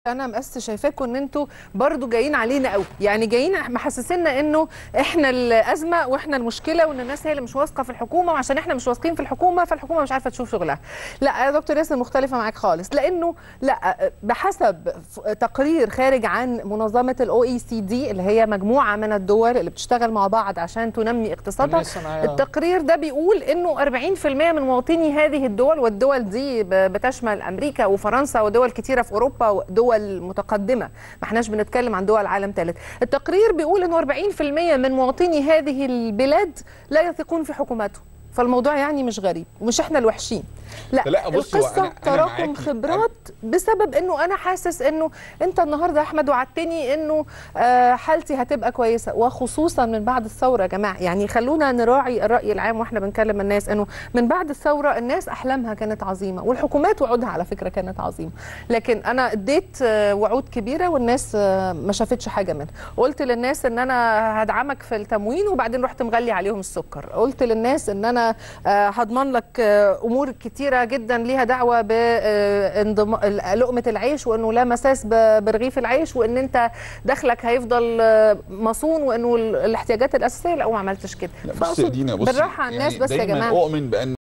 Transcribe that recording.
انا مقاس شايفاكم ان انتوا برضو جايين علينا قوي يعني جايين محسسينا انه احنا الازمه واحنا المشكله وان الناس هي اللي مش واثقه في الحكومه وعشان احنا مش واثقين في الحكومه فالحكومه مش عارفه تشوف شغلها لا يا دكتور ياسر مختلفه معاك خالص لانه لا بحسب تقرير خارج عن منظمه الاو اي سي دي اللي هي مجموعه من الدول اللي بتشتغل مع بعض عشان تنمي اقتصادها التقرير ده بيقول انه 40% من مواطني هذه الدول والدول دي بتشمل امريكا وفرنسا ودول كتيره في اوروبا ودول دول متقدمه ما احناش بنتكلم عن دول عالم ثالث التقرير بيقول انه 40% من مواطني هذه البلاد لا يثقون في حكوماتهم فالموضوع يعني مش غريب ومش احنا الوحشين لا, لا القصه أنا تراكم خبرات بسبب انه انا حاسس انه انت النهارده يا احمد وعدتني انه حالتي هتبقى كويسه وخصوصا من بعد الثوره يا جماعه يعني خلونا نراعي الراي العام واحنا بنكلم الناس انه من بعد الثوره الناس احلامها كانت عظيمه والحكومات وعودها على فكره كانت عظيمه لكن انا اديت وعود كبيره والناس ما شافتش حاجه منها قلت للناس ان انا هدعمك في التموين وبعدين رحت مغلي عليهم السكر قلت للناس ان انا هضمن لك امور كتير كتيره جدا ليها دعوه بانضم لقمه العيش وانه لا مساس برغيف العيش وان انت دخلك هيفضل مصون وانه الاحتياجات الاساسيه لا وما عملتش كده لا بص يا دينا بص بالراحه على الناس يعني بس يا جماعه اؤمن بان